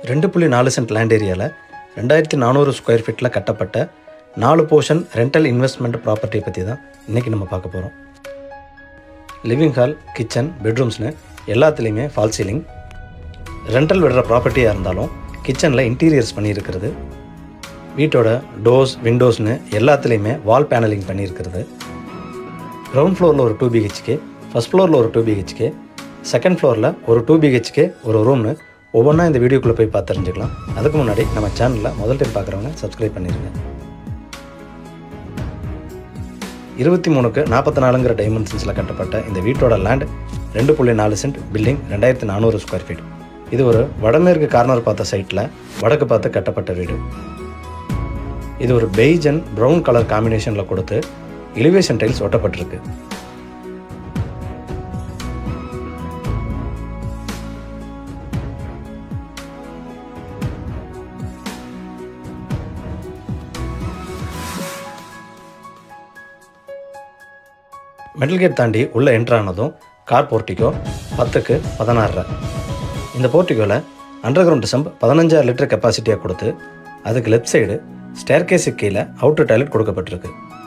ரெண்டு புள்ளி நாலு சென்ட் லேண்ட் ஏரியாவில் ரெண்டாயிரத்தி நானூறு ஸ்கொயர் ஃபீட்டில் கட்டப்பட்ட நாலு போர்ஷன் ரெண்டல் இன்வெஸ்ட்மெண்ட் ப்ராப்பர்ட்டியை பற்றி தான் இன்றைக்கி நம்ம பார்க்க போகிறோம் லிவிங் ஹால் கிச்சன் பெட்ரூம்ஸ்னு எல்லாத்துலேயுமே ஃபால் சீலிங் ரெண்டல் விடுற ப்ராப்பர்ட்டியாக இருந்தாலும் கிச்சனில் இன்டீரியர்ஸ் பண்ணியிருக்கிறது வீட்டோட டோர்ஸ் விண்டோஸ்னு எல்லாத்துலேயுமே வால் பேனலிங் பண்ணியிருக்கிறது கிரவுண்ட் ஃப்ளோரில் ஒரு டூ பிஹெச்கே ஃபஸ்ட் ஃப்ளோரில் ஒரு டூ பிஹெச்கே செகண்ட் ஃப்ளோரில் ஒரு டூ பிஹெச்கே ஒரு ரூம்னு ஒவ்வொன்றா இந்த வீடியோக்குள்ளே போய் பார்த்து தெரிஞ்சுக்கலாம் அதுக்கு முன்னாடி நம்ம சேனலில் முதல் டைம் பார்க்குறவங்க சப்ஸ்கிரைப் பண்ணிடுங்க இருபத்தி மூணுக்கு நாற்பத்தி நாலுங்கிற டைமென்ஷன்ஸில் கட்டப்பட்ட இந்த வீட்டோட லேண்ட் ரெண்டு புள்ளி நாலு சென்ட் பில்டிங் ரெண்டாயிரத்தி நானூறு ஸ்கொயர் ஃபீட் இது ஒரு வடமேற்கு கார்னர் பார்த்த சைட்டில் வடக்கு பார்த்து கட்டப்பட்ட வீடு இது ஒரு பெய்ஜ் அண்ட் ப்ரௌன் கலர் காம்பினேஷனில் கொடுத்து எலிவேஷன் டைல்ஸ் ஒட்டப்பட்டிருக்கு மெட்டல் கேட் தாண்டி உள்ளே என்ட்ரு ஆனதும் கார் போர்ட்டிக்கோ பத்துக்கு பதினாறு இந்த போர்ட்டிக்கோவில் அண்டர் கிரவுண்ட் சம்ப் பதினஞ்சாயிரம் லிட்டர் கெப்பாசிட்டியாக கொடுத்து அதுக்கு லெஃப்ட் சைடு ஸ்டேர்கேஸுக்கு கீழே அவுட்டர் டாய்லெட் கொடுக்கப்பட்டிருக்கு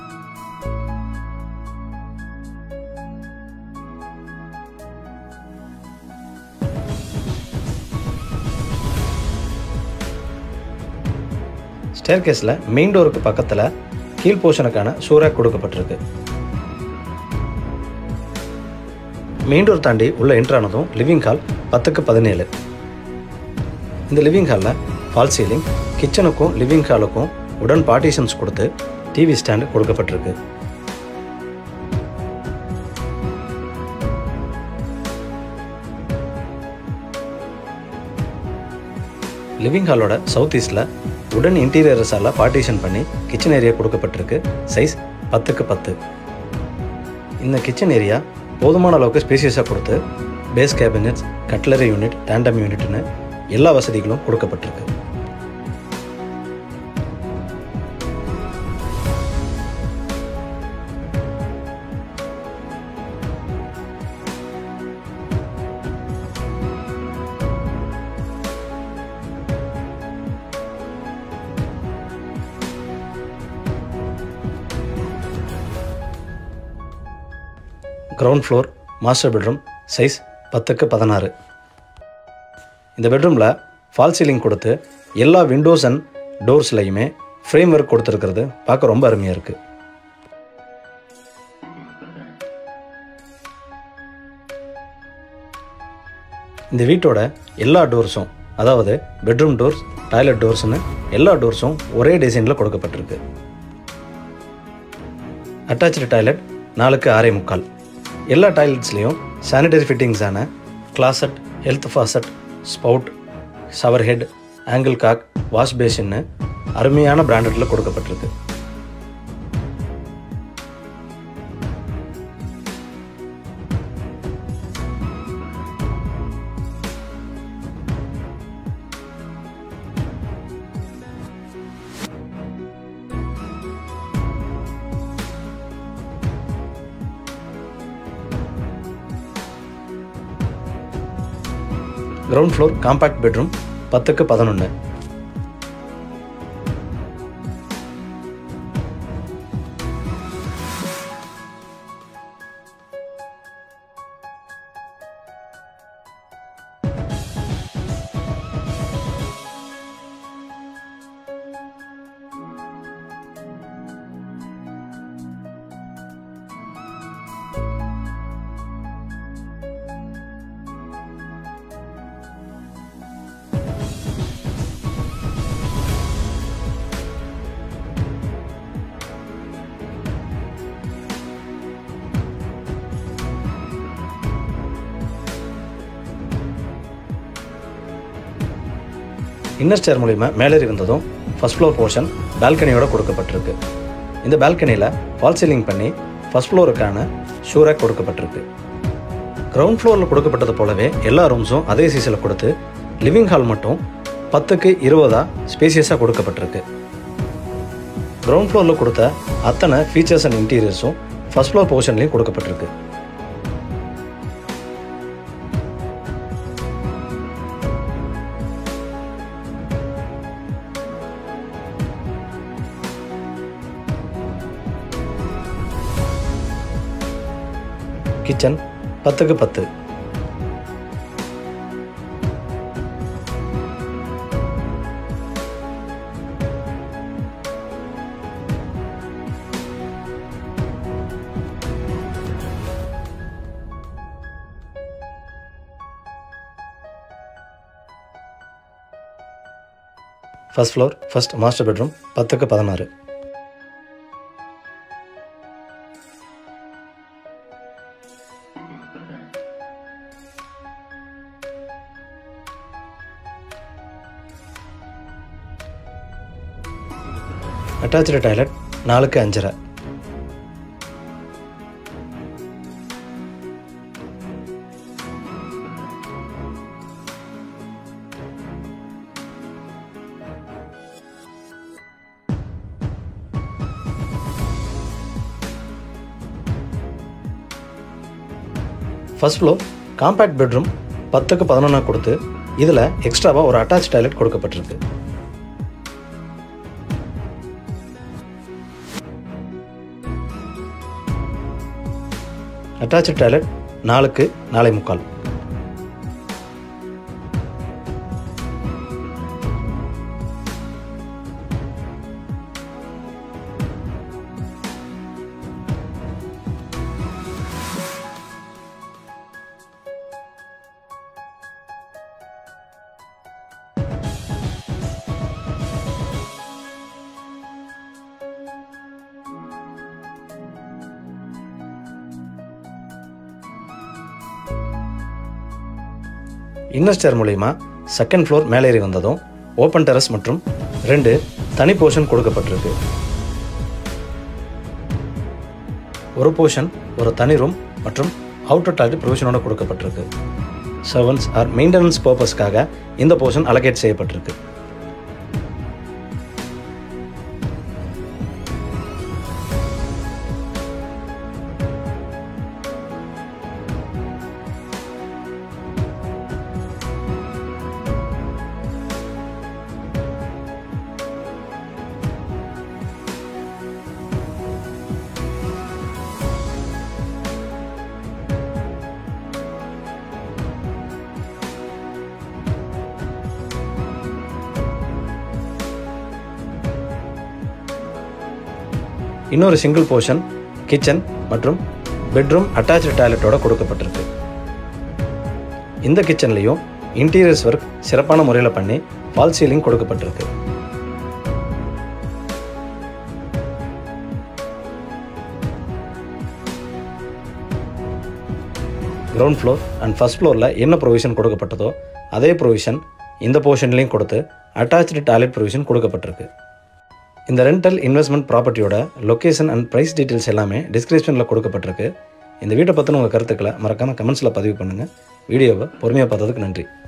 ஸ்டேர்கேஸில் மெயின் டோருக்கு பக்கத்தில் கீழ் போர்ஷனுக்கான ஷூராக் கொடுக்கப்பட்டிருக்கு மெயின் டோர் தாண்டி உள்ள என்ட்ரானதும் லிவிங் ஹால் பத்துக்கு பதினேழு இந்த லிவிங் ஹாலில் ஃபால் சீலிங் கிச்சனுக்கும் லிவிங் ஹாலுக்கும் உடன் பார்ட்டிஷன்ஸ் கொடுத்து டிவி ஸ்டாண்டு கொடுக்கப்பட்டிருக்கு லிவிங் ஹாலோட சவுத் ஈஸ்டில் உடன் இன்டீரியர்ஸால் பார்ட்டிஷன் பண்ணி கிச்சன் ஏரியா கொடுக்கப்பட்டிருக்கு சைஸ் பத்துக்கு பத்து இந்த கிச்சன் ஏரியா போதுமான அளவுக்கு ஸ்பேசியஸாக கொடுத்து base cabinets cutlery unit tandem யூனிட்னு எல்லா வசதிகளும் கொடுக்கப்பட்டிருக்கு ground floor master bedroom size பத்துக்கு பதினாறு இந்த பெட்ரூமில் ஃபால் சீலிங் கொடுத்து எல்லா விண்டோஸ் அண்ட் டோர்ஸ்லையுமே ஃப்ரேம் ஒர்க் கொடுத்துருக்கிறது பார்க்க ரொம்ப அருமையாக இருக்குது இந்த வீட்டோட எல்லா டோர்ஸும் அதாவது பெட்ரூம் டோர்ஸ் டாய்லெட் டோர்ஸ்னு எல்லா டோர்ஸும் ஒரே டிசைனில் கொடுக்கப்பட்டிருக்கு அட்டாச்சு டாய்லெட் நாலுக்கு ஆறே முக்கால் எல்லா டாய்லெட்ஸ்லேயும் சானிடரி ஃபிட்டிங்ஸான closet health faucet spout shower head angle cock wash பேசின்னு அருமையான பிராண்டடில் கொடுக்கப்பட்டிருக்கு கிரவுண்ட் ஃப்ளோர் காம்பேக்ட் பெட்ரூம் பத்துக்கு பதினொன்று இன்னர் ஸ்டேர் மூலிமா மேலேறி வந்ததும் ஃபஸ்ட் ஃப்ளோர் போர்ஷன் பால்கனியோட கொடுக்கப்பட்டிருக்கு இந்த பால்கனியில் ஃபால் சீலிங் பண்ணி ஃபஸ்ட் ஃப்ளோருக்கான ஷூராக் கொடுக்கப்பட்டிருக்கு கிரவுண்ட் ஃப்ளோரில் கொடுக்கப்பட்டது போலவே எல்லா ரூம்ஸும் அதே சீஸில் கொடுத்து லிவிங் ஹால் மட்டும் பத்துக்கு இருபதா ஸ்பேசியஸாக கொடுக்கப்பட்டிருக்கு கிரவுண்ட் ஃப்ளோரில் கொடுத்த அத்தனை ஃபீச்சர்ஸ் அண்ட் இன்டீரியர்ஸும் ஃபஸ்ட் ஃப்ளோர் போர்ஷன்லேயும் கொடுக்கப்பட்டிருக்கு கிச்சன் பத்துக்கு பத்து first floor first master bedroom பத்துக்கு பதினாறு அட்டாச்சு டாய்லெட் நாலுக்கு அஞ்சரை ஃபர்ஸ்ட் ஃப்ளோர் காம்பேக்ட் பெட்ரூம் பத்துக்கு பதினொன்றா கொடுத்து இதில் எக்ஸ்ட்ராவாக ஒரு அட்டாச் டாய்லெட் கொடுக்கப்பட்டிருக்கு அட்டாச் டாய்லெட் நாலுக்கு நாலே முக்கால் இன்னர் ஸ்டேர் மூலிமா செகண்ட் ஃப்ளோர் மேலேறி வந்ததும் ஓப்பன் டெரஸ் மற்றும் ரெண்டு தனி போர்ஷன் கொடுக்கப்பட்டிருக்கு ஒரு போர்ஷன் ஒரு தனி ரூம் மற்றும் அவுட்டர் டாய்லெட் ப்ரொவிஷனோட கொடுக்கப்பட்டிருக்கு சர்வன்ஸ் ஆர் மெயின்டெனன்ஸ் பர்பஸ்க்காக இந்த போர்ஷன் அலகேட் செய்யப்பட்டிருக்கு இன்னொரு சிங்கிள் போர்ஷன் கிச்சன் மற்றும் பெட்ரூம் அட்டாச்சு டாய்லெட்டோட கொடுக்கப்பட்டிருக்கு இந்த கிச்சன்லேயும் இன்டீரியர்ஸ் ஒர்க் சிறப்பான முறையில் பண்ணி ஃபால் சீலிங் கொடுக்கப்பட்டிருக்கு கிரவுண்ட் ஃப்ளோர் அண்ட் ஃபர்ஸ்ட் ஃப்ளோரில் என்ன ப்ரொவிஷன் கொடுக்கப்பட்டதோ அதே ப்ரொவிஷன் இந்த போர்ஷன்லேயும் கொடுத்து அட்டாச்சு டாய்லெட் ப்ரொவிஷன் கொடுக்கப்பட்டிருக்கு இந்த ரெண்டல் இன்வெஸ்ட்மெண்ட் ப்ராப்பர்ட்டியோட லொக்கேஷன் அண்ட் ப்ரைஸ் டீட்டெயில்ஸ் எல்லாமே டிஸ்கிரிப்ஷனில் கொடுக்கப்பட்டிருக்கு இந்த வீட்டை பற்றின உங்கள் கருத்துக்களை மறக்காமல் கமெண்ட்ஸில் பதிவு பண்ணுங்கள் வீடியோவை பொறுமையாக பார்த்ததுக்கு நன்றி